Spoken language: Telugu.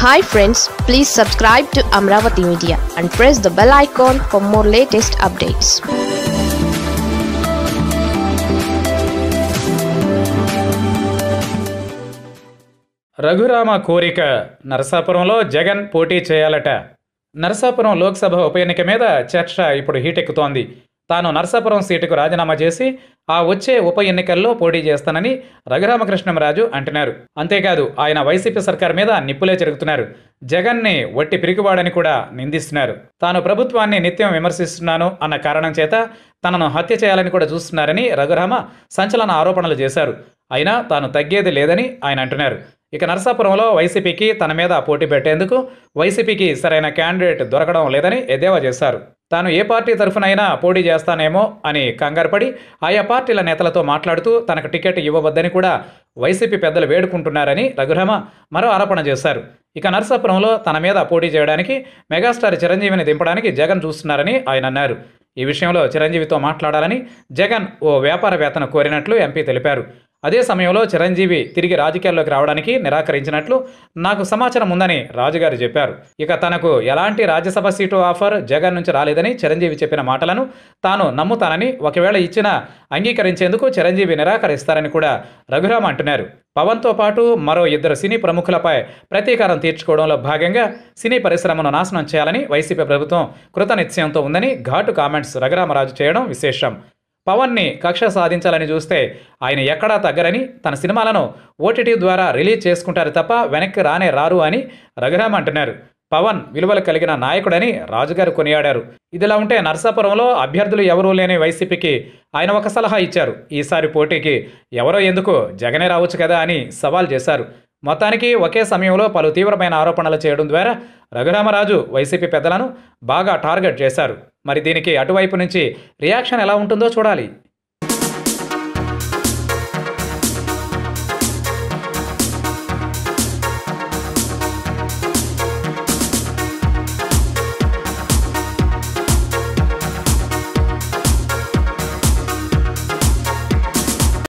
hi friends please subscribe to Amaravati media and press the bell icon for more latest updates Raghurama కోరిక నరసాపురంలో జగన్ పోటీ చేయాలట నరసాపురం లోక్సభ ఉప ఎన్నిక మీద చర్చ ఇప్పుడు హీటెక్కుతోంది తాను నరసాపురం సీటుకు రాజీనామా చేసి ఆ వచ్చే ఉప ఎన్నికల్లో పోటీ చేస్తానని రఘురామకృష్ణంరాజు అంటున్నారు అంతేకాదు ఆయన వైసీపీ సర్కార్ మీద నిప్పులే చెరుగుతున్నారు జగన్ని వట్టి పిరికివాడని కూడా నిందిస్తున్నారు తాను ప్రభుత్వాన్ని నిత్యం విమర్శిస్తున్నాను అన్న కారణం చేత తనను హత్య చేయాలని కూడా చూస్తున్నారని రఘురామ సంచలన ఆరోపణలు చేశారు అయినా తాను తగ్గేది లేదని ఆయన అంటున్నారు ఇక నరసాపురంలో వైసీపీకి తన మీద పోటీ పెట్టేందుకు వైసీపీకి సరైన క్యాండిడేట్ దొరకడం లేదని ఎద్దేవా చేశారు తాను ఏ పార్టీ తరఫునైనా పోటీ చేస్తానేమో అని కంగారుపడి ఆయా పార్టీల నేతలతో మాట్లాడుతూ తనకు టికెట్ ఇవ్వవద్దని కూడా వైసీపీ పెద్దలు వేడుకుంటున్నారని రఘురామ మరో ఆరోపణ చేశారు ఇక నరసాపురంలో తన మీద పోటీ చేయడానికి మెగాస్టార్ చిరంజీవిని దింపడానికి జగన్ చూస్తున్నారని ఆయన అన్నారు ఈ విషయంలో చిరంజీవితో మాట్లాడాలని జగన్ ఓ వ్యాపారవేత్తను కోరినట్లు ఎంపీ తెలిపారు అదే సమయంలో చిరంజీవి తిరిగి రాజకీయాల్లోకి రావడానికి నిరాకరించినట్లు నాకు సమాచారం ఉందని రాజుగారు చెప్పారు ఇక తనకు ఎలాంటి రాజ్యసభ సీటు ఆఫర్ జగన్ నుంచి రాలేదని చిరంజీవి చెప్పిన మాటలను తాను నమ్ముతానని ఒకవేళ ఇచ్చినా అంగీకరించేందుకు చిరంజీవి నిరాకరిస్తారని కూడా రఘురామ అంటున్నారు పవన్తో పాటు మరో ఇద్దరు సినీ ప్రముఖులపై ప్రతీకారం తీర్చుకోవడంలో భాగంగా సినీ పరిశ్రమను నాశనం చేయాలని వైసీపీ ప్రభుత్వం కృతనిశ్చయంతో ఉందని ఘాటు కామెంట్స్ రఘురామరాజు చేయడం విశేషం పవన్ని కక్ష సాధించాలని చూస్తే ఆయన ఎక్కడా తగ్గరని తన సినిమాలను ఓటీటీ ద్వారా రిలీజ్ చేసుకుంటారు తప్ప వెనక్కి రానే రారు అని రఘురామ్ అంటున్నారు పవన్ విలువలు కలిగిన నాయకుడని రాజుగారు కొనియాడారు ఇదిలా ఉంటే నర్సాపురంలో అభ్యర్థులు ఎవరూ లేని వైసీపీకి ఆయన ఒక సలహా ఇచ్చారు ఈసారి పోటీకి ఎవరో ఎందుకు జగనే రావచ్చు కదా అని సవాల్ చేశారు మొత్తానికి ఒకే సమయంలో పలు తీవ్రమైన ఆరోపణలు చేయడం ద్వారా రఘురామరాజు వైసీపీ పెద్దలను బాగా టార్గెట్ చేశారు మరి దీనికి అటువైపు నుంచి రియాక్షన్ ఎలా ఉంటుందో చూడాలి